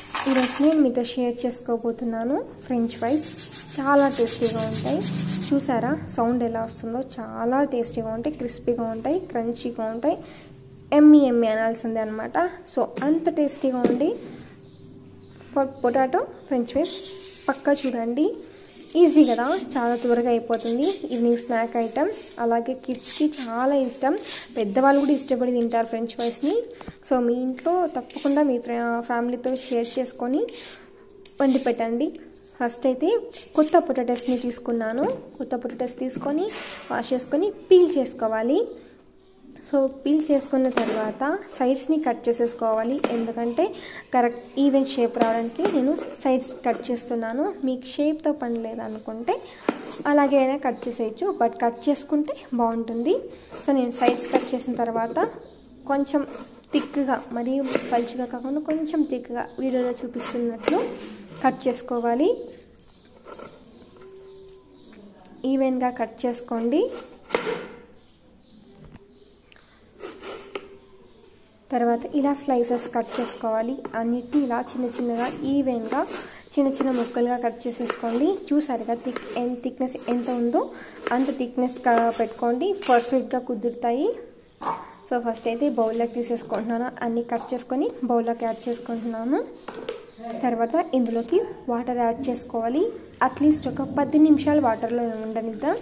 ఈరోజు నేను మీతో షేర్ చేసుకోబోతున్నాను ఫ్రెంచ్ ఫ్రైస్ చాలా టేస్టీగా ఉంటాయి చూసారా సౌండ్ ఎలా వస్తుందో చాలా టేస్టీగా ఉంటాయి క్రిస్పీగా ఉంటాయి క్రంచీగా ఉంటాయి ఎమ్మి ఎమ్మి అనాల్సిందే అనమాట సో అంత టేస్టీగా ఉండి ఫర్ పొటాటో ఫ్రెంచ్ ఫ్రైస్ పక్కా చూడండి ఈజీ కదా చాలా త్వరగా అయిపోతుంది ఈవినింగ్ స్నాక్ ఐటమ్ అలాగే కిడ్స్కి చాలా ఇష్టం పెద్దవాళ్ళు కూడా ఇష్టపడి తింటారు ఫ్రెంచ్ ఫ్రైస్ని సో మీ ఇంట్లో తప్పకుండా మీ ఫ్యామిలీతో షేర్ చేసుకొని వండి పెట్టండి ఫస్ట్ అయితే కొత్త పొటాటోస్ని తీసుకున్నాను కొత్త పొటాటోస్ తీసుకొని వాష్ చేసుకొని పీల్ చేసుకోవాలి సో పీల్ చేసుకున్న తర్వాత సైడ్స్ని కట్ చేసేసుకోవాలి ఎందుకంటే కరెక్ట్ ఈవెన్ షేప్ రావడానికి నేను సైడ్స్ కట్ చేస్తున్నాను మీకు షేప్తో పని లేదనుకుంటే అలాగే అయినా కట్ చేసేయచ్చు బట్ కట్ చేసుకుంటే బాగుంటుంది సో నేను సైడ్స్ కట్ చేసిన తర్వాత కొంచెం థిక్గా మరీ పల్చిగా కాకుండా కొంచెం థిక్గా వీడియోలో చూపిస్తున్నట్లు కట్ చేసుకోవాలి ఈవెన్గా కట్ చేసుకోండి తర్వాత ఇలా స్లైసెస్ కట్ చేసుకోవాలి అన్నిటిని ఇలా చిన్న చిన్నగా ఈవెన్గా చిన్న చిన్న ముక్కలుగా కట్ చేసేసుకోండి చూసారుగా థిక్ ఎంత థిక్నెస్ ఎంత ఉందో అంత థిక్నెస్ పెట్టుకోండి పర్ఫెక్ట్గా కుదురుతాయి సో ఫస్ట్ అయితే బౌల్లోకి తీసేసుకుంటున్నాను అన్నీ కట్ చేసుకొని బౌల్లోకి యాడ్ చేసుకుంటున్నాను తర్వాత ఇందులోకి వాటర్ యాడ్ చేసుకోవాలి అట్లీస్ట్ ఒక పది నిమిషాలు వాటర్లో ఉండనిద్దాం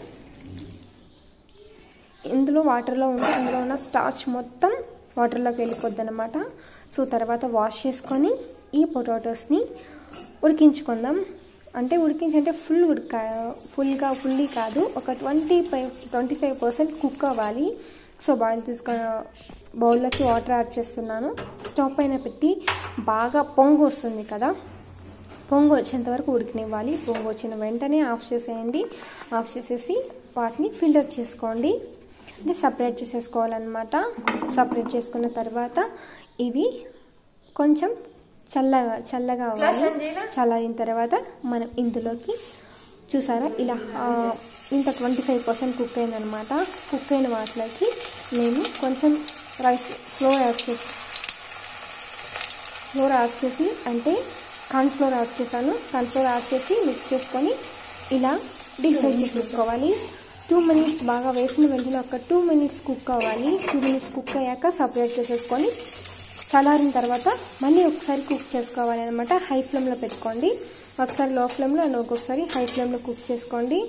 ఇందులో వాటర్లో ఉంటే అందులో ఉన్న స్టార్చ్ మొత్తం వాటర్లోకి వెళ్ళిపోద్ది అనమాట సో తర్వాత వాష్ చేసుకొని ఈ పొటాటోస్ని ఉడికించుకుందాం అంటే ఉడికించంటే ఫుల్ ఉడక ఫుల్గా ఫుల్లీ కాదు ఒక twenty five twenty five percent cook అవ్వాలి సో బాయిల్ తీసుకొని బౌల్లోకి వాటర్ యాడ్ చేస్తున్నాను స్టవ్ పైన పెట్టి బాగా పొంగు వస్తుంది కదా పొంగు వచ్చేంత వరకు ఉడికినివ్వాలి పొంగు వచ్చిన వెంటనే ఆఫ్ చేసేయండి ఆఫ్ చేసేసి వాటిని ఫిల్టర్ చేసుకోండి అంటే సపరేట్ చేసేసుకోవాలన్నమాట సపరేట్ చేసుకున్న తర్వాత ఇవి కొంచెం చల్లగా చల్లగా అవ్వాలి చల్లారిన తర్వాత మనం ఇందులోకి చూసారా ఇలా ఇంత ట్వంటీ ఫైవ్ పర్సెంట్ కుక్ అయిందనమాట కుక్ అయిన వాటిలోకి నేను కొంచెం రైస్ ఫ్లోర్ యాడ్ చేసి ఫ్లోర్ యాడ్ చేసి అంటే కార్న్ ఫ్లోర్ యాడ్ చేశాను కార్న్ ఫ్లోర్ యాడ్ చేసి మిక్స్ చేసుకొని ఇలా డీప్ ఫ్రై చేసేసుకోవాలి టూ మినిట్స్ బాగా వేసిన వెంటనే ఒక టూ మినిట్స్ కుక్ అవ్వాలి టూ మినిట్స్ కుక్ అయ్యాక సపరేట్ చేసేసుకొని చల్లారిన తర్వాత మళ్ళీ ఒకసారి కుక్ చేసుకోవాలి అనమాట హై ఫ్లేమ్లో పెట్టుకోండి ఒకసారి లో ఫ్లేమ్లో అండ్ ఒక్కొక్కసారి హై ఫ్లేమ్లో కుక్ చేసుకోండి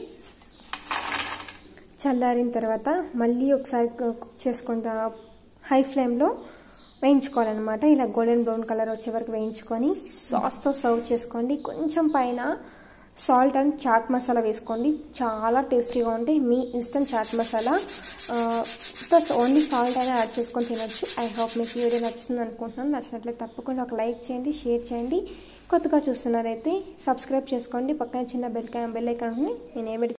చల్లారిన తర్వాత మళ్ళీ ఒకసారి కుక్ చేసుకుంటా హై ఫ్లేమ్లో వేయించుకోవాలన్నమాట ఇలా గోల్డెన్ బ్రౌన్ కలర్ వచ్చే వరకు వేయించుకొని సాస్తో సర్వ్ చేసుకోండి కొంచెం పైన సాల్ట్ అండ్ చాట్ మసాలా వేసుకోండి చాలా టేస్టీగా ఉంటాయి మీ ఇష్టం chaat masala plus only salt అయినా యాడ్ చేసుకొని తినొచ్చు ఐ హోప్ మీకు వీడియో నచ్చుతుంది అనుకుంటున్నాను నచ్చినట్లయితే తప్పకుండా ఒక లైక్ చేయండి షేర్ చేయండి కొత్తగా చూస్తున్నారైతే సబ్స్క్రైబ్ చేసుకోండి పక్కన చిన్న బెల్ బెల్ ఐకాన్ నేను ఏ